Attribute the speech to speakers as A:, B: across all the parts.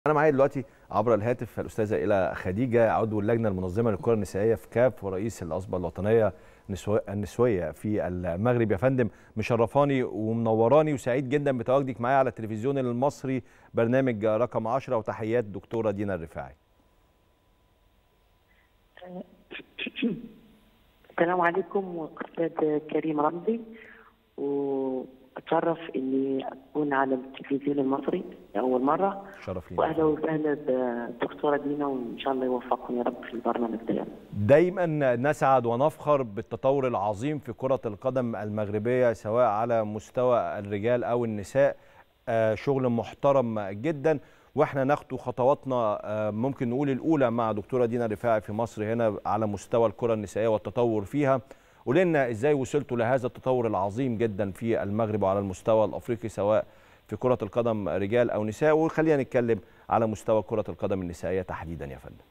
A: انا معايا دلوقتي عبر الهاتف الاستاذه الى خديجه عضو اللجنه المنظمه للكره النسائيه في كاف ورئيس الأصبة الوطنيه النسويه في المغرب يا فندم مشرفاني ومنوراني وسعيد جدا بتواجدك معايا على التلفزيون المصري برنامج رقم 10 وتحيات دكتوره دينا الرفاعي
B: السلام عليكم استاذ كريم رمزي و اتشرف اني اكون على التلفزيون المصري لاول مره
A: شرف لي
B: واهلا وسهلا بالدكتوره دينا وان شاء الله يوفقكم يا رب في البرنامج ده
A: دايما نسعد ونفخر بالتطور العظيم في كره القدم المغربيه سواء على مستوى الرجال او النساء شغل محترم جدا واحنا ناخد خطواتنا ممكن نقول الاولى مع دكتوره دينا رفاعي في مصر هنا على مستوى الكره النسائيه والتطور فيها قولنا ازاي وصلتوا لهذا التطور العظيم جدا في المغرب وعلى المستوى الافريقي سواء في كره القدم رجال او نساء وخلينا نتكلم على مستوى كره القدم النسائيه تحديدا يا فندم.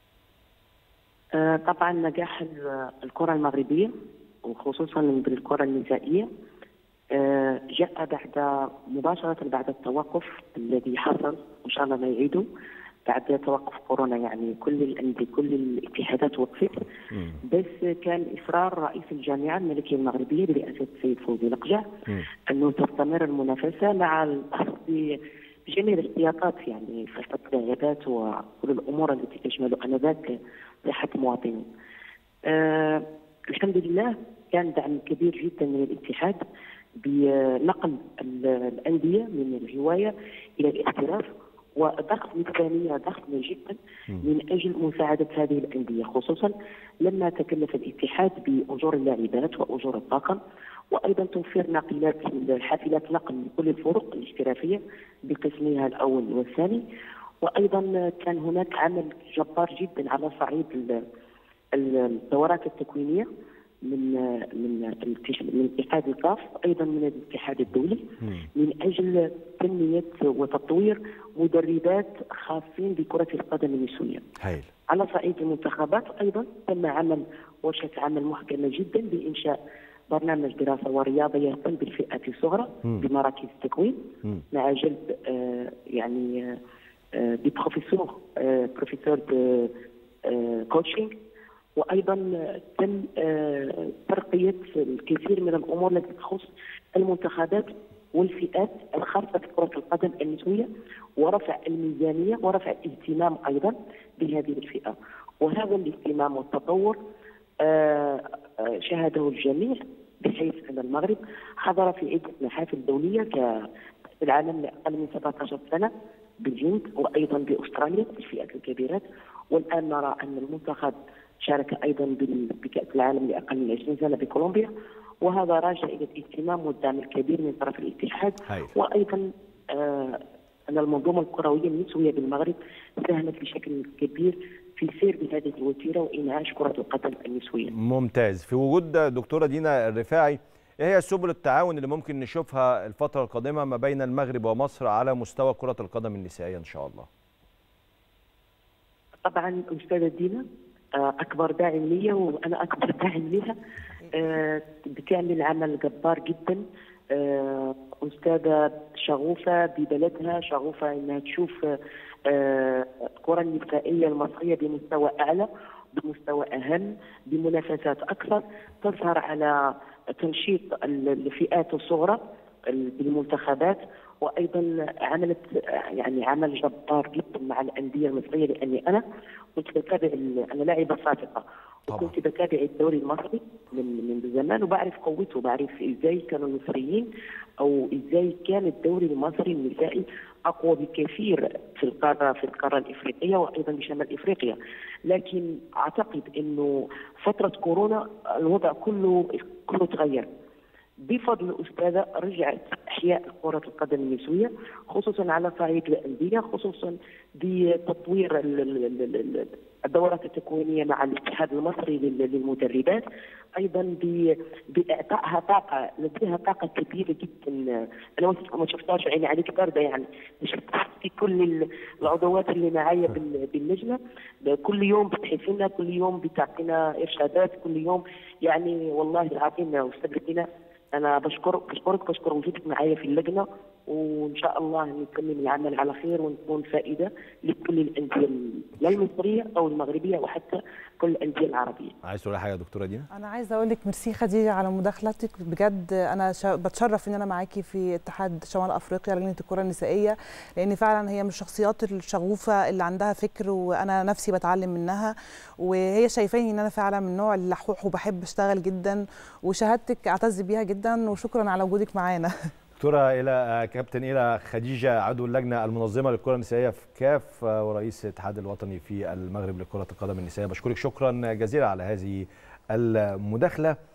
B: آه طبعا نجاح الكره المغربيه وخصوصا بالكره النسائيه آه جاء بعد مباشره بعد التوقف الذي حصل ان شاء الله ما يعيده بعد توقف كورونا يعني كل الانديه كل الاتحادات وقفت بس كان اصرار رئيس الجامعه الملكيه المغربيه برئاسه السيد فوزي لقجع انه تستمر المنافسه مع الاخذ بجميع الاحتياطات يعني فتره اللاعبات وكل الامور التي تشمل انذاك صحه المواطنين. آه الحمد لله كان دعم كبير جدا من الاتحاد بنقل الانديه من الهوايه الى الاحتراف وضغط ميزانيه ضخمه جدا من اجل مساعده هذه الانديه خصوصا لما تكلف الاتحاد باجور اللاعبات واجور الطاقم وايضا توفير ناقلات حافلات نقل لكل الفرق الاحترافيه بقسمها الاول والثاني وايضا كان هناك عمل جبار جدا على صعيد الدورات التكوينيه من من من اتحاد الكاف ايضا من الاتحاد الدولي من اجل تنميه وتطوير مدربات خاصين بكره القدم النسويه.
A: هايل.
B: على صعيد المنتخبات ايضا تم عمل ورشه عمل محكمه جدا بانشاء برنامج دراسه ورياضه يهتم بالفئات الصغرى بمراكز التكوين مع جلب آه يعني آه دي بروفيسور آه بروفيسور دو كوتشنج وايضا تم ترقيه الكثير من الامور التي تخص المنتخبات والفئات الخاصه بكره القدم النسويه ورفع الميزانيه ورفع الاهتمام ايضا بهذه الفئه وهذا الاهتمام والتطور شاهده الجميع بحيث ان المغرب حضر في عده محافل دوليه كاس العالم لاقل من 17 سنه بالهند وايضا باستراليا في الفئات الكبيرات والان نرى ان المنتخب شارك ايضا بكاس العالم لاقل من 20 سنه بكولومبيا وهذا راجع الى الاهتمام والدعم الكبير من طرف الاتحاد
A: هاي.
B: وايضا آه ان المنظومه الكرويه النسويه بالمغرب ساهمت بشكل كبير في سير بهذه الوتيره وانعاش كره القدم النسويه.
A: ممتاز، في وجود دكتوره دينا الرفاعي ايه هي سبل التعاون اللي ممكن نشوفها الفتره القادمه ما بين المغرب ومصر على مستوى كره القدم النسائيه ان شاء الله؟
B: طبعا استاذه دينا اكبر داعم ليا وانا اكبر داعم لها بتعمل عمل جبار جدا استاذه شغوفه ببلدها شغوفه انها تشوف الكره النسائيه المصريه بمستوى اعلى بمستوى اهم بمنافسات اكثر تظهر على تنشيط الفئات الصغرى بالمنتخبات وايضا عملت يعني عمل جبار جدا مع الانديه المصريه لاني انا كنت بتابع انا لاعبه سابقه وكنت بتابع الدوري المصري من من زمان وبعرف قوته بعرف ازاي كانوا المصريين او ازاي كان الدوري المصري النسائي اقوى بكثير في القاره في القاره الافريقيه وايضا بشمال افريقيا لكن اعتقد انه فتره كورونا الوضع كله كله تغير بفضل الأستاذة رجعت إحياء كرة القدم النسوية خصوصا على صعيد الأندية خصوصا بتطوير الدورات التكوينية مع الاتحاد المصري للمدربات أيضا بإعطائها طاقة لديها طاقة كبيرة جدا أنا ما شفتهاش عيني عليك باردة يعني شفتها في كل العضوات اللي معايا باللجنة كل يوم بتحس لنا كل يوم بتعطينا إرشادات كل يوم يعني والله العظيم يا أستاذ انا بشكرك بشكرك بشكر وجودك معايا في اللجنه وان شاء الله نكمل العمل على خير ونكون فائده لكل الانديه لا المصريه او المغربيه وحتى كل الانديه العربيه.
A: عايز تقول حاجه يا دكتوره دينا؟
C: انا عايزه اقول لك ميرسي خديجه على مداخلتك بجد انا شا... بتشرف ان انا معاكي في اتحاد شمال افريقيا لجنه الكره النسائيه لان فعلا هي من الشخصيات الشغوفه اللي عندها فكر وانا نفسي بتعلم منها وهي شايفاني ان انا فعلا من نوع اللحوح وبحب اشتغل جدا وشهادتك اعتز بيها جدا وشكرا على وجودك معانا
A: دكتوره الى كابتن الى خديجه عضو اللجنه المنظمه للكره النسائيه في كاف ورئيس الاتحاد الوطني في المغرب لكره القدم النسائيه بشكرك شكرا جزيلا على هذه المداخله